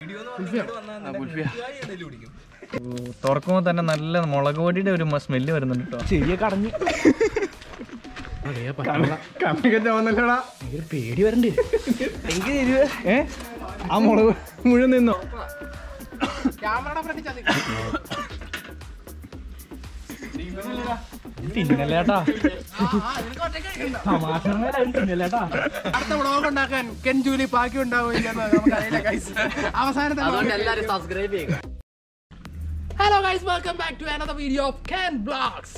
തുറക്കുമ്പോൾ തന്നെ നല്ല മുളക് പൊടിയുടെ ഒരു സ്മെല്ല് വരുന്നുണ്ട് കേട്ടോ ചെറിയ കടഞ്ഞു കണ്ണൊക്കെ ചോന്നല്ലോടാ പേടി വരണ്ടേ ഏ ആ മുളക് മുഴുവൻ നിന്നോ തിന്നല്ലേട്ടാ തിന്നല്ലേട്ടാ അടുത്ത വ്ളോഗ് ഉണ്ടാക്കാൻ കെൻ ജൂലി ബാക്കി ഉണ്ടാവില്ല നമുക്കറിയില്ല ഗൈസ് അവസാനത്തെ എല്ലാരും സബ്സ്ക്രൈബ് ചെയ്യുക hello guys welcome back to another video of Ken blogs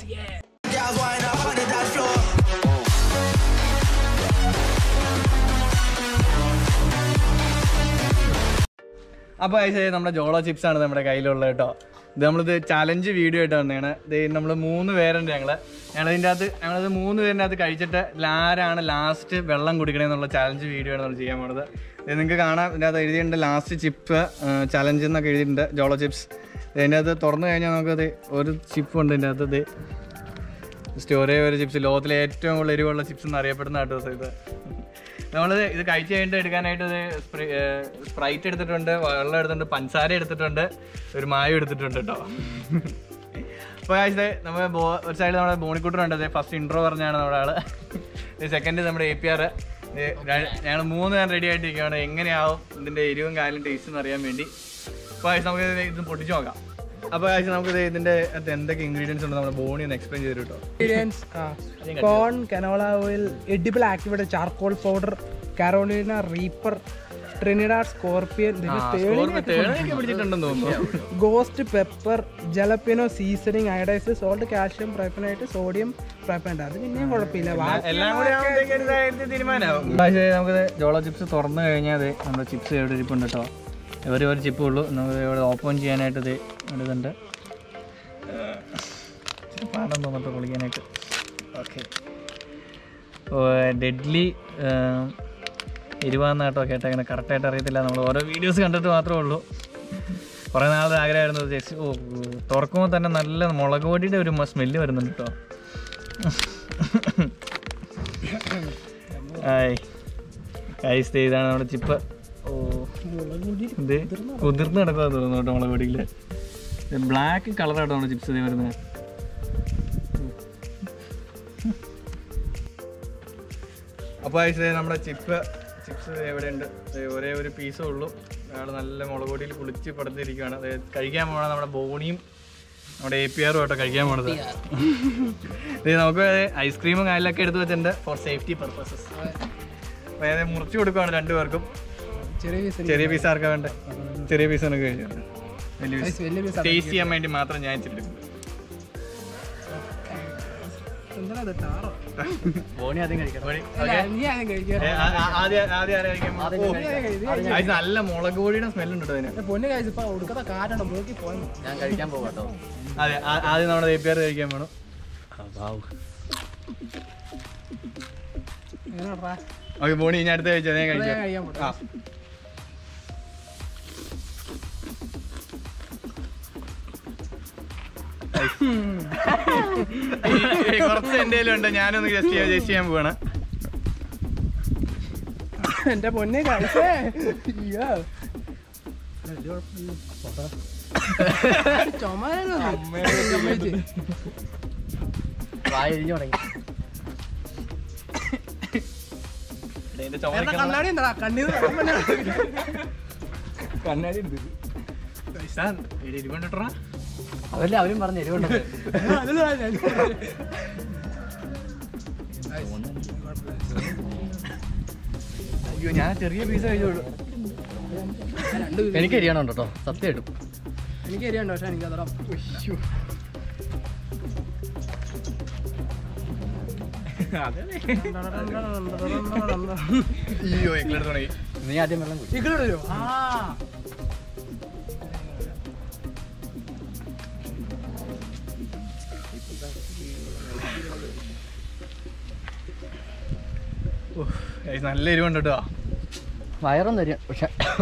അപ്പോൾ അത് നമ്മുടെ ജോളോ ചിപ്സ് ആണ് നമ്മുടെ കയ്യിലുള്ളത് കേട്ടോ ഇത് നമ്മളിത് ചലഞ്ച് വീഡിയോ ആയിട്ട് വന്നതാണ് ഇത് നമ്മൾ മൂന്ന് പേരുണ്ട് ഞങ്ങൾ ഞങ്ങളിതിൻ്റെ അകത്ത് ഞങ്ങളത് മൂന്ന് പേരിൻ്റെ അകത്ത് കഴിച്ചിട്ട് ആരാണ് ലാസ്റ്റ് വെള്ളം കുടിക്കണമെന്നുള്ള ചലഞ്ച് വീഡിയോ ആണ് നമ്മൾ ചെയ്യാൻ പോണത് ഇത് നിങ്ങൾക്ക് കാണാം ഇതിൻ്റെ അകത്ത് എഴുതിയിട്ടുണ്ട് ലാസ്റ്റ് ചിപ്പ് ചലഞ്ച് എന്നൊക്കെ എഴുതിയിട്ടുണ്ട് ജോളോ ചിപ്സ് ഇതിൻ്റെ അകത്ത് തുറന്നു കഴിഞ്ഞാൽ നമുക്കത് ഒരു ചിപ്പ് ഉണ്ട് ഇതിൻ്റെ അകത്ത് ഇത് ജസ്റ്റ് ഒരേ ഒരു ചിപ്സ് ലോകത്തിലെ ഏറ്റവും കൂടുതൽ എരിവുള്ള ചിപ്സ് എന്ന് അറിയപ്പെടുന്ന കേട്ടോ ഇത് നമ്മൾ ഇത് കഴിച്ച് കഴിഞ്ഞിട്ട് എടുക്കാനായിട്ട് ഇത് സ്പ്രൈറ്റ് എടുത്തിട്ടുണ്ട് വെള്ളം എടുത്തിട്ടുണ്ട് പഞ്ചസാര എടുത്തിട്ടുണ്ട് ഒരു മായം എടുത്തിട്ടുണ്ട് കേട്ടോ അപ്പോൾ ആഴ്ച നമ്മൾ ബോ ഒരു സൈഡിൽ നമ്മുടെ ബോണിക്കുട്ടനുണ്ട് ഫസ്റ്റ് ഇൻട്രോ പറഞ്ഞാണ് നമ്മുടെ ആള് സെക്കൻഡ് നമ്മുടെ എ പി ആർ ഞങ്ങൾ മൂന്ന് നേരം റെഡി ആയിട്ടിരിക്കുകയാണ് എങ്ങനെയാവും ഇതിൻ്റെ എരിവും കാലും ടേസ്റ്റ് എന്ന് അറിയാൻ വേണ്ടി അപ്പോൾ ആഴ്ച നമുക്ക് ഇത് ഇത് പൊട്ടിച്ച് നോക്കാം അപ്പോൾ ആഴ്ച നമുക്ക് ഇത് ഇതിൻ്റെ അകത്ത് എന്തൊക്കെ ഇൻഗ്രീഡിയൻസ് ഉണ്ട് നമ്മുടെ ബോണി ഒന്ന് എക്സ്പ്ലെയിൻ ചെയ്ത് കേട്ടോ corn canola oil edible activated charcoal powder Carolina reaper Trinidad scorpion തേളൊക്കെ പിടിച്ചിട്ടുണ്ടെന്ന് തോന്നുന്നു ghost pepper jalapeno seasoning iodised salt calcium propionate sodium propionate അത് പിന്നെയും കുഴപ്പമില്ല ബാക്കി എല്ലാം കൂടി ആവുമ്പോഴത്തേക്ക് ഒരു കാര്യത്തിൽ തീരുമാനമാവും പക്ഷേ നമുക്ക് ജോളോ ചിപ്സ് തുറന്നു കഴിഞ്ഞാൽ നമ്മുടെ ചിപ്സ് എവിടെ ഇരിപ്പുണ്ട് കേട്ടോ ഒരു ഒരു ചിപ്പേ ഉള്ളൂ നമുക്ക് ഇവിടെ ഓപ്പൺ ചെയ്യാനായിട്ട് ഇത് ഇതുണ്ട് പാടം തോന്നിട്ട് പൊളിക്കാനായിട്ട് ഓക്കെ ഡെഡ്ലി എരിവാന്ന കേട്ടോ കേട്ടങ്ങനെ കറക്റ്റായിട്ട് അറിയത്തില്ല നമ്മൾ ഓരോ വീഡിയോസ് കണ്ടിട്ട് മാത്രമേ ഉള്ളൂ കുറേ നാളത്തെ ആഗ്രഹമായിരുന്നു ജസ്റ്റ് ഓ തുറക്കുമ്പോൾ തന്നെ നല്ല മുളക് പൊടിയുടെ ഒരു സ്മെല്ല് വരുന്നുണ്ട് കേട്ടോ ആയി കൈസ് ദേ ഇതാണ് നമ്മുടെ ചിപ്പ് ഓ ഇത് കുതിർന്ന് കിടക്കുക തോന്നുന്നു കേട്ടോ മുളക് പൊടിയിൽ ബ്ലാക്ക് കളറാട്ടോ നമ്മുടെ ചിപ്സ് ഇതേ വരുന്നത് അപ്പോൾ ആയിസ് നമ്മുടെ ചിപ്പ് ചിപ്സ് എവിടെ ഉണ്ട് ഒരേ ഒരു പീസേ ഉള്ളൂ അയാൾ നല്ല മുളക് പൊടിയിൽ കുളിച്ച് പടത്തിരിക്കുകയാണ് അതായത് കഴിക്കാൻ പോണ നമ്മുടെ ബോണിയും നമ്മുടെ എ പി ആറും കേട്ടോ കഴിക്കാൻ പോണത് ഇത് നമുക്ക് ഐസ്ക്രീമും കായലൊക്കെ എടുത്ത് വെച്ചിട്ടുണ്ട് ഫോർ സേഫ്റ്റി പർപ്പസസ് അതായത് മുറിച്ച് കൊടുക്കുകയാണ് രണ്ടുപേർക്കും ചെറിയ piece ചെറിയ പീസ് ആർക്കാ വേണ്ടേ ചെറിയ പീസ് എനിക്ക് കഴിച്ചു വലിയ Guys, വലിയ piece ടേസ്റ്റ് ചെയ്യാൻ വേണ്ടി മാത്രം ഞാൻ ഇച്ചിരി എടുക്കും എന്താ ഇത് ടാറോ ബോണി ആദ്യം കഴിക്കണം പൊടി, അല്ല, okay? നീ ആദ്യം കഴിക്കുക ഏ, ആ- ആ- ആദ്യം ആദ്യം ആരാ കഴിക്കാൻ പോകുന്നത്? ഓ, നീ ആദ്യം കഴിക്ക്, നീ ആദ്യം അത് നല്ല മുളക് പൊടിയുടെ സ്മെല്ല് ഉണ്ട് കേട്ടോ അതിന് കഴിക്ക്. പൊന്ന് കഴിച്ച് ഇപ്പൊ ഒടുക്കത്തെ കാറ്റാണ് മൂക്കി പോയി ഞാൻ കഴിക്കാൻ പോകാട്ടോ അതെ ആ- ആദ്യം നമ്മുടെ എ പി ആർ കഴിക്കാൻ വേണം എങ്ങനെയാ ഓക്കെ ബോണി ഇനി അടുത്ത കഴിച്ചാൽ ഞാൻ കഴിക്കാം കഴിയാൻ പോട്ടെ ആ ഈ- ഈ കുറച്ച് എൻ്റെ ഉണ്ട് ഞാനൊന്ന് ജസ്റ്റ് ചെയ്യാൻ ജസ്റ്റ് ചെയ്യാൻ പോവാണ് എന്റെ പൊന്നെ കഴിച്ചേ അയ്യോ വായ എരിഞ്ഞു തുടങ്ങി എന്റെ ചുമ കണ്ണാടി എന്താ കണ്ണീർ കണ്ണാടി ഉണ്ട് എരികൊണ്ടിട്ടാ അതല്ലേ അവരും പറഞ്ഞു എരിവുണ്ടത് അയ്യോ ഞാൻ ചെറിയ പീസ് കഴിച്ചോളൂ എനിക്ക് എരിയണം കേട്ടോ സത്യമായിട്ടും എനിക്ക് എരിയുണ്ട് പക്ഷെ എനിക്ക് അതറ അയ്യോ ഇക്കളെടുത്ത് തുടങ്ങി നീ ആദ്യം വെള്ളം കുടി ഇക്കടോ ആ ഏയ് നല്ല എരിവുണ്ട് കേട്ടോ വയറും തരും പക്ഷെ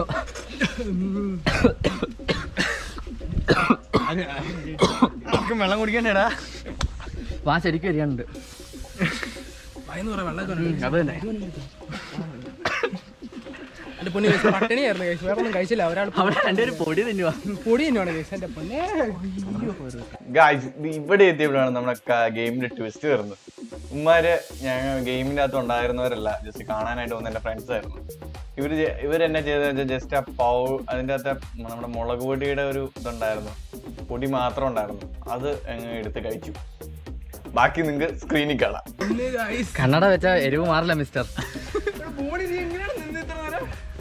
ആർക്കും വെള്ളം കുടിക്കണ്ടേടാ വാ ശരിക്കും എരിയാനുണ്ട് ഭയന്ന് പറയാം വെള്ളം അത് തന്നെ എന്റെ പൊന്നെ guys, പട്ടിണിയായിരുന്നു കേസ് വേറെ ഒന്നും കഴിച്ചില്ല ഒരാൾ അവിടെ എൻ്റെ ഒരു പൊടി തിന്നുവാ പൊടി തന്നെയാണ് കേസ് എന്റെ പൊന്നെ ഗായ്സ് ഇവിടെ എത്തിയപ്പോഴാണ് നമ്മുടെ ഗെയിമിന്റെ ട്വിസ്റ്റ് വരുന്നത് ഉമ്മാര് ഞങ്ങൾ ഗെയിമിന്റെ അകത്ത് ഉണ്ടായിരുന്നവരല്ല ജസ്റ്റ് കാണാനായിട്ട് വന്ന എന്റെ ഫ്രണ്ട്സ് ആയിരുന്നു ഇവര് ജെ- ഇവരെന്നെ ചെയ്തത് ജസ്റ്റ് ആ പൗ അതിന്റെ അകത്തെ നമ്മുടെ മുളക് പൊടിയുടെ ഒരു ഇതുണ്ടായിരുന്നു പൊടി മാത്രം ഉണ്ടായിരുന്നു അത് അങ്ങ് എടുത്ത് കഴിച്ചു ബാക്കി നിങ്ങൾക്ക് സ്ക്രീനിൽ കാണാം ഗൈസ് കണ്ണട വെച്ച എരിവ് മാറില്ല മിസ്റ്റർ ബോണി നീ എങ്ങനെയാണ് നിന്ന് ഇത്ര നേരം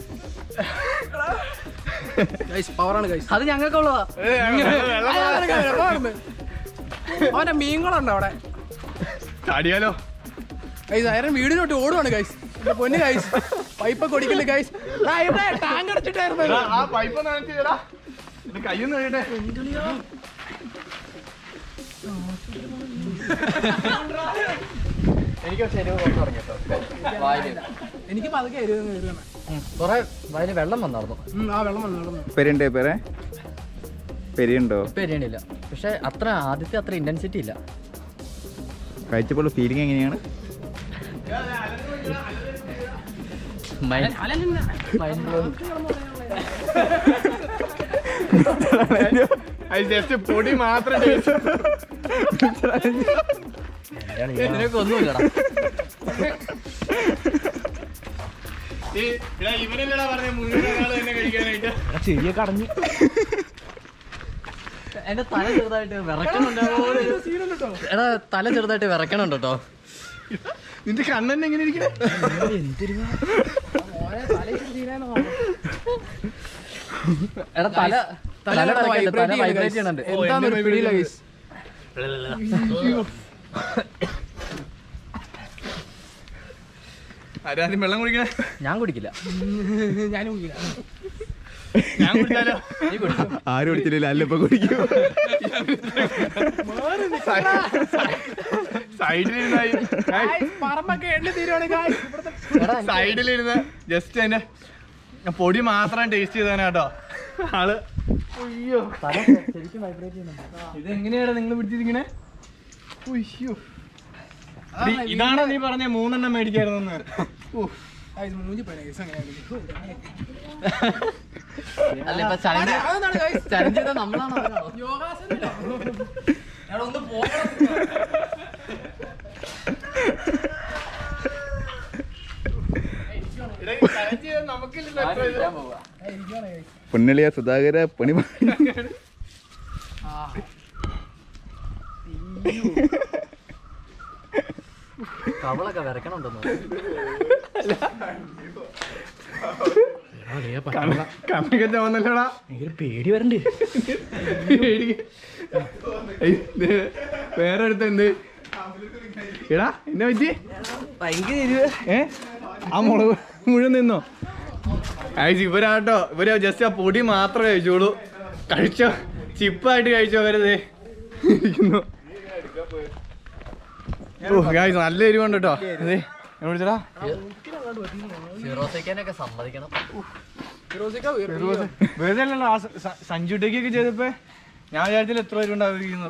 ഗൈസ് പവറാണ് ഗൈസ് അത് ഞങ്ങൾക്കുള്ളതാ അവന്റെ മീൻകളുണ്ടോ അവിടെ ചാടിയാലോ ഗൈസ് അയറൻ വീടിനോട്ട് ഓടുവാണ് ഗൈസ് എന്റെ പൊന്ന് ഗൈസ് പൈപ്പൊക്കെ ഒടിക്കല് ഗൈസ് ഇവിടെ ടാങ്ക് അടച്ചിട്ടായിരുന്നു ആ പൈപ്പ് നനച്ചിടാ കയ്യൊന്ന് കഴിയട്ടെ എനിക്ക് പക്ഷേ എരിവ് കുറച്ച് തുടങ്ങിട്ടോ വായില് എനിക്ക് പതുക്കെ എഴുതുന്ന എഴുതണം കുറെ വായില് വെള്ളം വന്നായിരുന്നു ആ വെള്ളം വന്നു വെള്ളം വന്നു പെരുണ്ടേ പേരെ പെരിയുണ്ടോ ഇപ്പൊ എരിയണില്ല പക്ഷെ അത്ര ആദ്യത്തെ അത്ര ഇന്റൻസിറ്റി ഇല്ല കഴിച്ചപ്പോൾ ഫീലിംഗ് എങ്ങനെയാണ് മൈൻഡ് മൈൻഡ് ബ്ലോയിങ് അത് ജസ്റ്റ് പൊടി മാത്രം നിനക്ക് ഒന്നുമില്ലടാ ഇവരല്ലടാ പറഞ്ഞ മുഴുവൻ തന്നെ കഴിക്കാനായിട്ട് ചെറിയൊക്കെ അടഞ്ഞു എന്റെ തല ചെറുതായിട്ട് വിറക്കണുണ്ടോ എടാ തല ചെറുതായിട്ട് വിറക്കണുണ്ട് കേട്ടോ നിന്റെ കണ്ണെന്നെ എങ്ങനെ ഇരിക്കണേ എടാ തല തല വിറക്കണ്ട, തല വൈബ്രേറ്റ് ചെയ്യണുണ്ട് എന്താന്ന് പിടിയില്ല ഗൈസ് ആരാദ്യം വെള്ളം കുടിക്കണേ ഞാൻ കുടിക്കില്ല ഞാനും കുടിക്കില്ല. ഞാൻ കുടിച്ചാലോ നീ കുടിക്കും ആരും കുടിച്ചില്ല അല്ലപ്പോ കുടിക്കും സൈഡിലിരുന്നായി Guys, പറമ്പൊക്കെ എണ്ണി തീരുവാണ് ഗൈസ് ഇവിടുത്തെ എടാ എനിക്ക് സൈഡിലിരുന്ന് ജസ്റ്റ് അതിന്റെ പൊടി മാത്രം ടേസ്റ്റ് ചെയ്താനാ കേട്ടോ ആള് അയ്യോ തല ശരിക്കും വൈബ്രേറ്റ് ചെയ്യുന്നുണ്ട് ഇത് എങ്ങനെയാടാ നിങ്ങൾ പിടിച്ചിരിക്കണേ ഉയ്യോ. ഡി, ഇതാണോ നീ പറഞ്ഞ മൂന്നെണ്ണം മേടിക്കായിരുന്നു Guys, മൂഞ്ചി പോയി ഗൈസ് അങ്ങനെ അല്ല ഇപ്പൊ ചലഞ്ച് അതെന്താണ് ഗൈസ് ചലഞ്ച് ചെയ്ത നമ്മളാണോ അവരാണോ? യോഗാസനല്ലോ എടാ ഒന്ന് പോകണം ഞാൻ പോവാ. പൊന്നളിയ സുധാകര പണി പാ- കവളൊക്കെ വിറക്കണുണ്ടെന്ന് കണ്ണൊക്കെ ചോന്നല്ലടാ പേടി വരണ്ട് വേറെ അടുത്ത് എന്ത് എടാ എന്നെ പറ്റി ഭയങ്കര എരിവ് ഏ ആ മുളക് മുഴുവൻ നിന്നോ അയച്ച് ഇവരാട്ടോ ഇവര് ജസ്റ്റ് ആ പൊടി മാത്രമേ കഴിച്ചോളൂ കഴിച്ചോ ചിപ്പായിട്ട് കഴിച്ചോ അവരത് ഇരിക്കുന്നു ഓ ഗായ്സ് നല്ല എരിവുണ്ട് കേട്ടോ അതെ ഞാൻ വിളിച്ചടാ ഫിറോസിക്കാനൊക്കെ സമ്മതിക്കണം വെറുതെ അല്ലല്ലോ ആ സ- സ- സഞ്ജുട്ടേക്കൊക്കെ ചെയ്തപ്പോ ഞാൻ വിചാരിച്ചില്ല എത്ര പേര് ഉണ്ടാവുന്നത്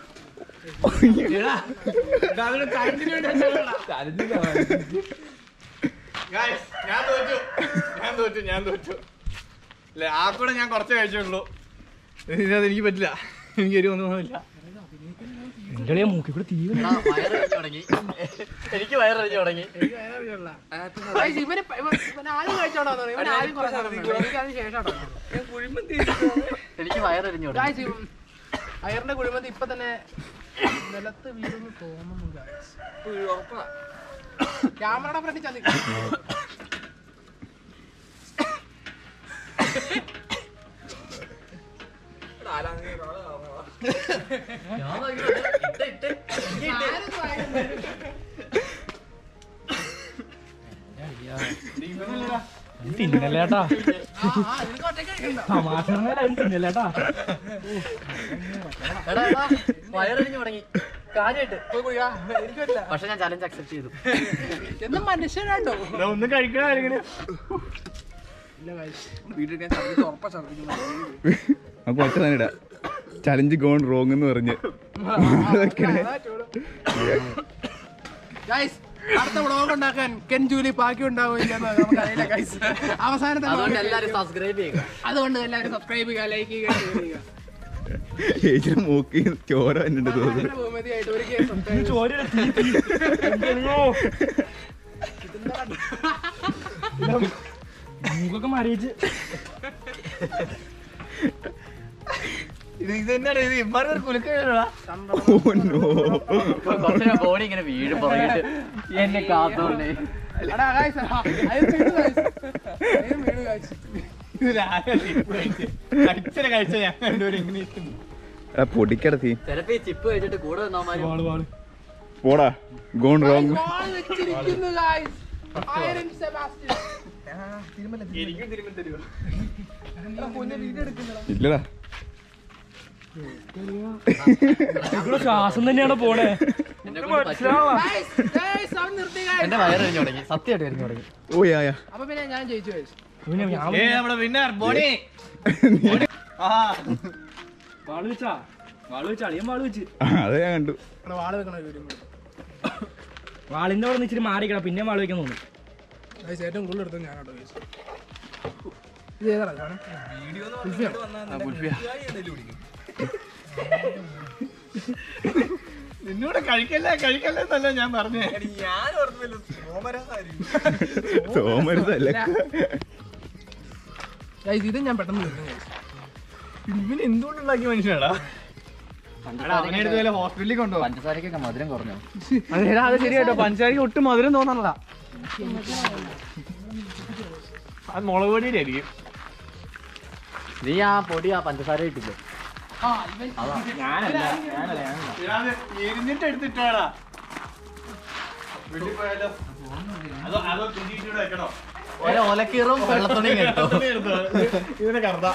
ഞാൻ തോറ്റു ഞാൻ തോറ്റു ഞാൻ തോറ്റു അല്ലേ ആ കൂടെ ഞാൻ കുറച്ച് കഴിച്ചുള്ളൂ ഇതിനകത്ത് എനിക്ക് പറ്റില്ല എനിക്ക് എരിവ് ഒന്നും തോന്നില്ല മൂക്കി കൂടെ തീ എടാ, വയറിളകി തുടങ്ങി എനിക്ക് വയറിളകി തുടങ്ങി ഇവന് ഇവൻ ആദ്യം കഴിച്ചോണ്ടാ ഇവൻ ആദ്യം കുറച്ച് എനിക്ക് അതിന് ശേഷം എനിക്ക് വയറിഞ്ഞു തുടങ്ങി ഗായ്സ് അയറിന്റെ കുഴിമന്തി ഇപ്പൊ തന്നെ നിലത്ത് വീഴുന്നു തോന്നുന്നു ഗായ്സ് ക്യാമറയുടെ ഫ്രണ്ടിൽ ചന്തി ഞാൻ നോക്കിയിട്ട് ഇട്ട് ഇട്ട് തിന്നല്ലേട്ടാ തിന്നല്ലേട്ടാ എടാ എടാ വയറിഞ്ഞു തുടങ്ങി കാര്യമായിട്ട് എനിക്ക് പറ്റില്ല പക്ഷെ ഞാൻ ചലഞ്ച് അക്സെപ്റ്റ് ചെയ്തു എന്നും മനുഷ്യനാട്ടോ ഒന്നും കഴിക്കണമായിരിക്കും ഇല്ല ഗായ്സ് വീട്ടിൽ ഛർദിച്ച് ഉറപ്പാ ഛർദിക്കുന്നു നമുക്ക് ഒറ്റ തന്നെ ഇടാം ചലഞ്ച് ഗോൺ റോങ് എന്ന് പറഞ്ഞ് ഗായ്സ് അടുത്ത വ്ളോഗ് ഉണ്ടാക്കാൻ കെൻ ജൂലി ബാക്കി ഉണ്ടാവുകയില്ലെന്ന് നമുക്കറിയില്ല ഗൈസ് അവസാനത്തെ അതുകൊണ്ട് vlog. എല്ലാരും സബ്സ്ക്രൈബ് ചെയ്യുക അതുകൊണ്ട് എല്ലാവരും സബ്സ്ക്രൈബ് ചെയ്യുക ലൈക്ക് ചെയ്യുക share ചെയ്യുക ഏച്ചിയുടെ മൂക്കി ചോര വന്നിട്ട് തോന്നുന്നു ഭയങ്കര ബഹുമതിയായിട്ട് ഒരു കേസ് മൂക്കൊക്കെ മറിയിച്ച് ഇത് ഇത് തന്നെയാണ് ഇത് ഇമ്മാരുടെ കുലുക്കടാ ഓ നോ കുറച്ചു ബോഡി ഇങ്ങനെ വീഴും പുറകിട്ട് എന്നെ കാത്തോണ്ടേ എടാ ഗൈസ് അയ്യോ വീട് ഗൈസ് അയ്യോ വീട് ഗൈസ് കഴിച്ചനെ കഴിച്ച ഞാൻ രണ്ടുപേരും ഇങ്ങനെ ഇരിക്കുന്നു. എടാ പൊടിക്കട സീ ചിലപ്പോ ഈ ചിപ്പ് കഴിച്ചിട്ട് കൂടെ വന്നവന്മാര് പോടാ ഗോൺ റോങ് ബോൾ വെച്ചിരിക്കുന്നു ഗൈസ് ഐറൻ സെബാസ്റ്റ്യൻ എനിക്കും തിരുമ്പി തരുമോ ഇല്ലടാ ശ്വാസം തന്നെയാണ് പോണേ എന്നെ കൊണ്ട് പറ്റില്ല. ഗൈസ് ഗൈസ് അവൻ നിർത്തി ഗൈസ് എന്റെ വയറിഞ്ഞു തുടങ്ങി സത്യമായിട്ട് എറിഞ്ഞു തുടങ്ങി ഓ യാ യാ അപ്പൊ പിന്നെ ഞാൻ ജയിച്ചു ഗൈസ് ഏ നമ്മുടെ വിന്നർ ബോണി ആ വാള് വെച്ചാ വാള് വെച്ചാ അളിയൻ വാള് വെച്ച് ആ, അത് ഞാൻ കണ്ടു ഇവിടെ വാള് വെക്കണ ഒരു വാളിന്റെ അവിടെ നിന്ന് ഇച്ചിരി മാറിക്കണം പിന്നെ വാള് വെക്കാൻ തോന്നുന്നു ഗൈസ് ഏറ്റവും കൂടുതൽ എടുത്തത് ഞാനാട്ടോ ഗൈസ് ഇത് ഏതാ സാധനം നിന്നോട് കഴിക്കല്ലേ കഴിക്കല്ലേ എന്നല്ല ഞാൻ പറഞ്ഞേ ഞാൻ സോമരുതല്ല ഗൈസ് ഇത് ഞാൻ പെട്ടെന്ന് തീർന്നു ഗൈസ് ഇവൻ എന്തുകൊണ്ടുണ്ടാക്കിയ മനുഷ്യനാടാ അവനെ എടുത്ത് വല്ല ഹോസ്പിറ്റലിൽ കൊണ്ടുപോകാം പഞ്ചസാരക്കൊക്കെ മധുരം കുറഞ്ഞു അതെ അത് ശരിയാട്ടോ പഞ്ചാരിക്ക് ഒട്ടും മധുരം തോന്നണതാ അത് മുളക് പൊടിയുടെ ആയിരിക്കും നീ ആ പൊടി ആ പഞ്ചസാര ഇട്ടില്ലേ എരിഞ്ഞിട്ട് എടുത്തിട്ടാടാ വീട്ടിൽ പോയാലോ അതോ അതോ തുണ്ടിയിട്ട് വെക്കണോ ഒരു ഒലക്കീറും വെള്ളത്തുണിയും കേട്ടോ ഇതിനെ കറുതാ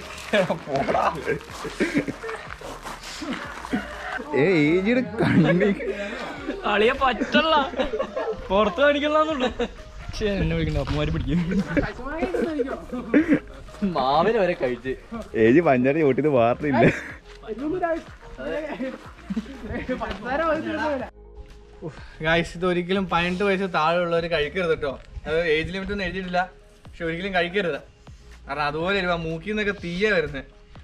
ഏ ഏജിയുടെ കണ്ണി അളിയെ പറ്റല്ല പുറത്ത് കാണിക്കണ്ടെന്നുള്ളു പക്ഷേ എന്നെ വിളിക്കണ്ട അപ്പമാര് പിടിക്കും മാവിന് വരെ കഴിച്ച് ഏജ് പഞ്ചാര ചോട്ടിന്ന് വാർത്തില്ല ഗായ്സ് ഇത് ഒരിക്കലും പതിനെട്ട് വയസ്സ് താഴെയുള്ളവർ കഴിക്കരുത് കേട്ടോ അത് ഏജ് ലിമിറ്റ് ഒന്നും എഴുതിയിട്ടില്ല പക്ഷെ ഒരിക്കലും കഴിക്കരുത് കാരണം അതുപോലെ വരുവാ മൂക്കിൽ നിന്നൊക്കെ തീയ വരുന്നത്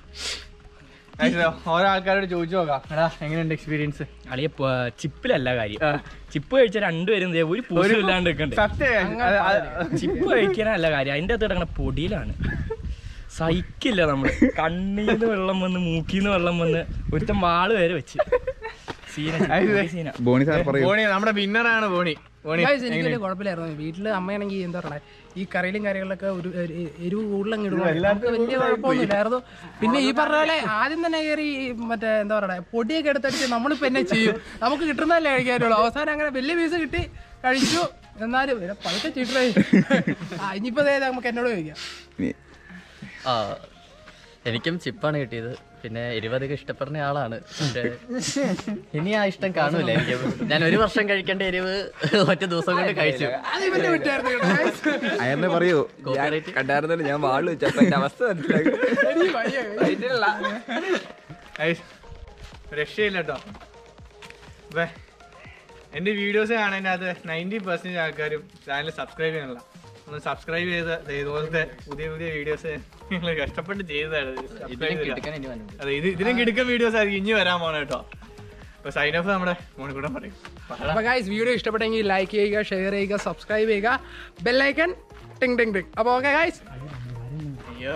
ഓരോ ആൾക്കാരോട് ചോദിച്ചു നോക്കാം എടാ എങ്ങനെയുണ്ട് എക്സ്പീരിയൻസ് അളിയെ പ- ചിപ്പിലല്ല കാര്യം ചിപ്പ് കഴിച്ച രണ്ടുപേരും ദേ ഒരു പൂരം ഇല്ലാണ്ട് നിൽക്കണ്ടേ സത്യം ചിപ്പ് കഴിക്കാനല്ല കാര്യം അതിന്റെ അകത്ത് കിടക്കണ പൊടിയിലാണ് സഹിക്കില്ല നമ്മള് കണ്ണീന്ന് വെള്ളം വന്ന് മൂക്കിന്ന് വെള്ളം വന്ന് ഒരുത്തൻ വാള് വരെ വെച്ച് സീന സീന ബോണി സാർ പറയൂ ബോണി നമ്മുടെ വിന്നറാണ് ബോണി ബോണി ഗൈസ് എനിക്ക് വലിയ കുഴപ്പമില്ലായിരുന്നു വീട്ടില് അമ്മയാണെങ്കിൽ എന്താ പറയണേ ഈ കറിയിലും കാര്യങ്ങളിലൊക്കെ ഒരു ഒരു എരിവ് കൂടുതലങ്ങ് ഇടും നമുക്ക് വലിയ കുഴപ്പമൊന്നുമില്ലായിരുന്നു പിന്നെ ഈ പറഞ്ഞ പോലെ ആദ്യം തന്നെ കയറി ഈ മറ്റേ എന്താ പറയണേ പൊടിയൊക്കെ എടുത്തടിച്ച് നമ്മളിപ്പോ എന്നെ ചെയ്യും നമുക്ക് കിട്ടുന്നതല്ലേ കഴിക്കാനുള്ളൂ അവസാനം അങ്ങനെ വലിയ പീസ് കിട്ടി കഴിച്ചു എന്നാലും പിന്നെ പതുക്കെ ചീട്ടേ ആ ഇനിയിപ്പോ ദേ നമുക്ക് എന്നോട് ചോദിക്കാം നീ- ആ എനിക്കും ചിപ്പാണ് കിട്ടിയത് പിന്നെ എരിവധികം ഇഷ്ടപ്പെടുന്ന ആളാണ് പക്ഷേ ഇനി ആ ഇഷ്ടം കാണൂല എനിക്ക് ഞാൻ ഒരു വർഷം കഴിക്കേണ്ട എരിവ് ഒറ്റ ദിവസം കൊണ്ട് കഴിച്ചു അത് ഇവന്റെ വിട്ടായിരുന്നു കേട്ടോ, guys. അയാളെ പറയൂ കോപ്പറേറ്റ് കണ്ടായിരുന്നല്ലോ ഞാൻ വാള് വെച്ചപ്പോ എന്റെ അവസ്ഥ മനസ്സിലായി എനിക്ക് വയ്യ, guys. ഗൈസ് രക്ഷയില്ല കേട്ടോ അപ്പേ എൻ്റെ വീഡിയോസ് കാണുന്നതിനകത്ത് നയൻറ്റി പെർസെൻറ്റേജ് ആൾക്കാരും ചാനൽ സബ്സ്ക്രൈബ് ചെയ്യണില്ല ഒന്ന് സബ്സ്ക്രൈബ് ചെയ്ത് ദേ ഇതുപോലത്തെ പുതിയ പുതിയ വീഡിയോസ് നിങ്ങൾ കഷ്ടപ്പെട്ട് ചെയ്തതാണ് ഇത് subscribe ഇതിലും ചെയ്തില്ല. കിടക്കാൻ ഇനി വന്നു അതെ ഇത് ഇതിനും കിടക്കുന്ന വീഡിയോസ് ആയിരിക്കും ഇനി വരാൻ പോണ കേട്ടോ അപ്പൊ സൈൻ ഓഫ് നമ്മുടെ മോണിൽ കൂടെ പറയും അപ്പൊ ഗൈസ് വീഡിയോ ഇഷ്ടപ്പെട്ടെങ്കിൽ ലൈക്ക് ചെയ്യുക ഷെയർ ചെയ്യുക സബ്സ്ക്രൈബ് ചെയ്യുക ബെല്ലൈക്കൺ ടിങ് ടിങ് ടിങ് അപ്പൊ ഓക്കെ ഗൈസ് അയ്യോ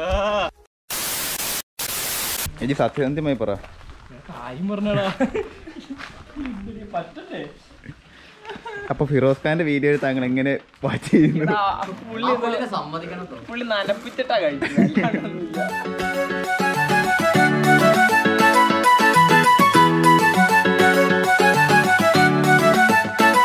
ഏജി സത്യസന്ധ്യമായി പറ കാര്യം പറഞ്ഞടാ പറ്റണ്ടേ അപ്പൊ ഫിറോസ് ഖാന്റെ വീഡിയോ താങ്കൾ എങ്ങനെ വാച്ച് ചെയ്യുന്നു ആ പുള്ളിനെ സമ്മതിക്കണം ട്ടോ. പുള്ളി നനപ്പിച്ചിട്ടാ കഴിക്കുന്നത്